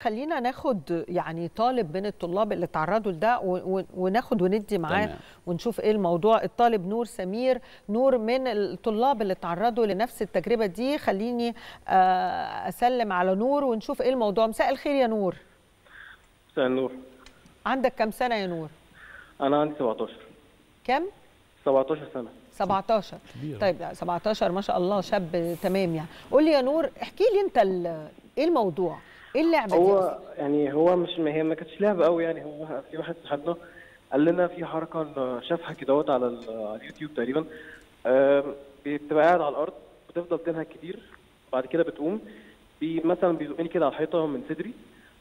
خلينا ناخد يعني طالب من الطلاب اللي تعرضوا لده و- و- وناخد وندي معاه تمام. ونشوف ايه الموضوع الطالب نور سمير نور من الطلاب اللي تعرضوا لنفس التجربه دي خليني آه، اسلم على نور ونشوف ايه الموضوع مساء الخير يا نور مساء النور عندك كام سنه يا نور انا عندي 17 كام 17 سنه 17 كبير. طيب لا، 17 ما شاء الله شاب تمام يعني قول لي يا نور احكي لي انت ال- ايه الموضوع ايه اللعبه دي هو أصلاً؟ يعني هو مش ما هي ما كانتش لعبه قوي يعني هو في واحد صاحبنا قال لنا في حركه إن شافها كده اهوت على ال- على اليوتيوب تقريبا آم، بتبقى قاعد على الارض بتفضل تنهك كتير بعد كده بتقوم بي مثلا بيزقني كده على الحيطه من صدري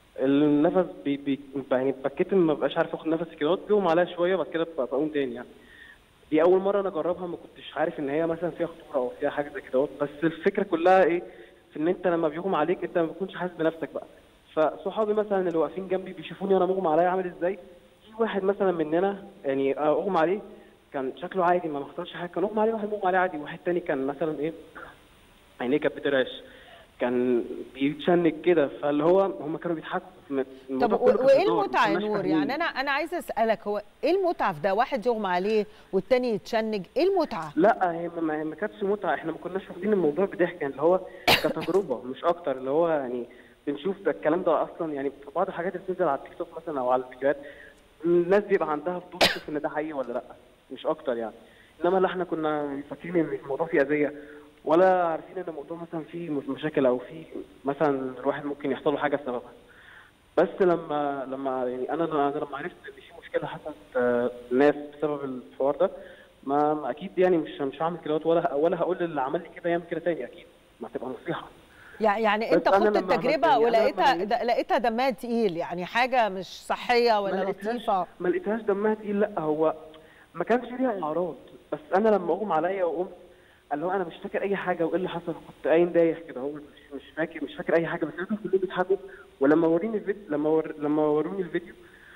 النفس بي بي يعني بتكتم ما بقاش عارف اخد نفسي كده اهوت بيقوم عليا شويه بعد كده ببقى بقوم تاني يعني دي اول مره انا اجربها ما كنتش عارف ان هي مثلا فيها خطوره او فيها حاجه زي كده اهوت. بس الفكره كلها ايه في ان انت لما بيغمى عليك انت ما بتكونش حاسس بنفسك بقى فصحابي مثلا اللي واقفين جنبي بيشوفوني وانا مغمى عليا عامل ازاي في واحد مثلا مننا يعني آه، اغمى عليه كان شكله عادي ما حصلش حاجه كان اغمى عليه واحد مغمى عليه عادي واحد تاني كان مثلا ايه عينيه كانت بترعش كان بيتشنج كده فاللي هو هم كانوا بيضحكوا طب الموضوع و- كله كان وايه هزار، ما المتعه يا كناش نور فاهمين. يعني انا انا عايزه اسالك هو ايه المتعه في ده واحد يغمى عليه والتاني يتشنج ايه المتعه لا هي ما- ما ما كانتش متعه احنا ما كناش واخدين الموضوع بضحك يعني اللي هو كتجربه مش اكتر اللي هو يعني بنشوف ده الكلام ده اصلا يعني في بعض الحاجات اللي بتنزل على التيك توك مثلا او على الفيديوهات الناس بيبقى عندها فضول تشوف ان ده حقيقي ولا لا مش اكتر يعني انما لا احنا كنا فاكرين ان الموضوع فيه اذيه ولا عارفين ان الموضوع مثلا فيه مش- مشاكل او فيه مثلا الواحد ممكن يحصل له حاجه بسببها بس لما لما يعني انا انا لما عرفت ان في مشكله حصلت آه، ناس بسبب الحوار ده ما ما اكيد يعني مش مش هعمل كده ولا ولا هقول للي عمل لي كده يعمل كده تاني اكيد ما تبقى نصيحه يع- يعني بس انت أنا خدت لما التجربه عملت- يعني أنا ولقيتها لما د- لقيتها دمها تقيل يعني حاجه مش صحيه ولا ما لقيتهاش- لطيفه ما لقيتهاش دمها تقيل لا هو ما كانش ليها اعراض بس انا لما اغمى عليا وقمت اللي هو انا مش فاكر اي حاجه وايه اللي حصل كنت قايم دايخ كده هو مش مش فاكر مش فاكر اي حاجه بس لقيتهم كلهم بيضحكوا ولما وريني الفيديو لما ور... لما وروني الفيديو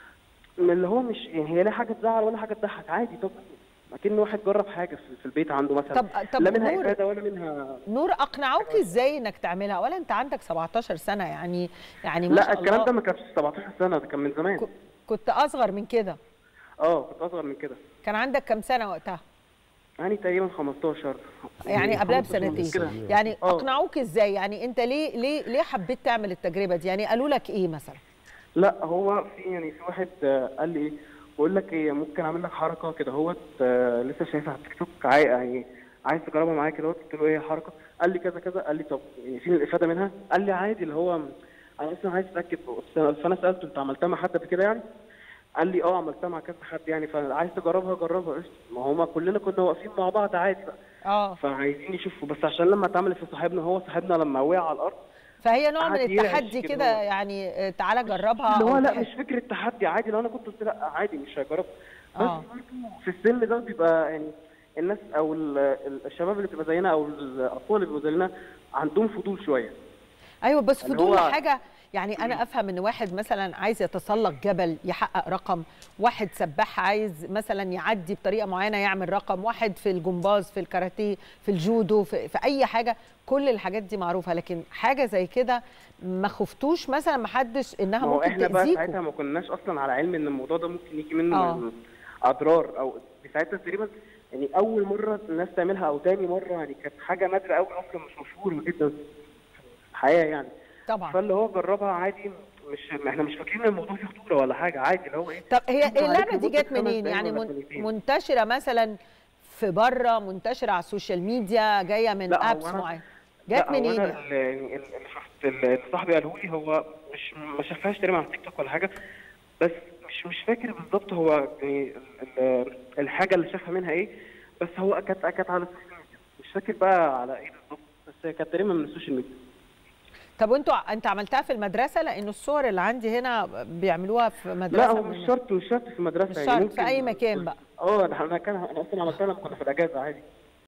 من اللي هو مش يعني هي لا حاجه تزعل ولا حاجه تضحك عادي طب اكن واحد جرب حاجه في, في البيت عنده مثلا طب طب لا منها نور افاده ولا منها نور اقنعوك ازاي انك تعملها ولا انت عندك 17 سنه يعني يعني ما لا شاء الكلام الله ده ما كانش 17 سنه ده كان من زمان ك- كنت اصغر من كده اه كنت اصغر من كده كان عندك كام سنه وقتها يعني تقريبا 15 يعني قبلها 15 بسنتين كده. يعني آه. اقنعوك ازاي يعني انت ليه ليه ليه حبيت تعمل التجربه دي يعني قالوا لك ايه مثلا لا هو في يعني في واحد آه، قال لي ايه بقول لك ايه ممكن اعمل لك حركه كده اهوت آه، لسه شايفها على التيك توك عاي يعني عايز تجربها معايا كده اهوت قلت له ايه الحركه قال لي كذا كذا قال لي طب يعني فين الافاده منها قال لي عادي اللي هو انا اصلا عايز اتاكد فانا سالته انت عملتها مع حد قبل كده يعني قال لي اه عملتها مع كذا حد يعني فعايز تجربها جربها قشطه ما هما كلنا كنا واقفين مع بعض عادي بقى اه فعايزين يشوفوا بس عشان لما اتعملت في صاحبنا هو صاحبنا لما وقع على الارض فهي نوع من قعد يرعش التحدي كده كده هو. يعني آه، تعالى جربها اللي هو أو لا تح- مش فكره تحدي عادي لو انا كنت قلت لا عادي مش هجرب بس آه. برضه في السن ده بيبقى يعني الناس او ال- ال- الشباب اللي بتبقى زينا او الاطفال اللي بيبقوا زينا عندهم فضول شويه ايوه بس اللي فضول هو- حاجه يعني انا افهم ان واحد مثلا عايز يتسلق جبل يحقق رقم واحد سباح عايز مثلا يعدي بطريقه معينه يعمل رقم واحد في الجمباز في الكاراتيه في الجودو في, في اي حاجه كل الحاجات دي معروفه لكن حاجه زي كده ما خفتوش مثلا ما حدش انها ما هو ممكن احنا بقى ساعتها تاذيكم ما كناش اصلا على علم ان الموضوع ده ممكن يجي منه آه. اضرار او ساعتها تقريبا يعني اول مره الناس تعملها او تاني مره يعني كانت حاجه نادره قوي اصلا مش مشهوره جدا في الحياه يعني طبعا فاللي هو جربها عادي مش احنا مش فاكرين ان الموضوع فيه خطوره ولا حاجه عادي اللي هو ايه طب هي انتوا اللعبه عليكم دي مدة جت خمس منين دقايق يعني ولا من ثانيتين. منتشره مثلا في بره منتشره على السوشيال ميديا جايه من لا، هو ابس أنا- معينه لا، جت هو منين أنا يعني؟ اللي يعني اللي شفت اللي صاحبي قاله لي هو مش ما شافهاش تقريبا على التيك توك ولا حاجه بس مش مش فاكر بالظبط هو يعني ال- ال- الحاجه اللي شافها منها ايه بس هو كانت كانت على السوشيال ميديا مش فاكر بقى على ايه بالظبط بس هي كانت تقريبا من السوشيال ميديا طب وانتوا انت عملتها في المدرسه لانه الصور اللي عندي هنا بيعملوها في مدرسه لا هو من- مش شرط مش شرط في مدرسه مش يعني شرط، ممكن في أي مكان بقى. اه ده انا كان انا اصلا عملتها لما كنا في الاجازه عادي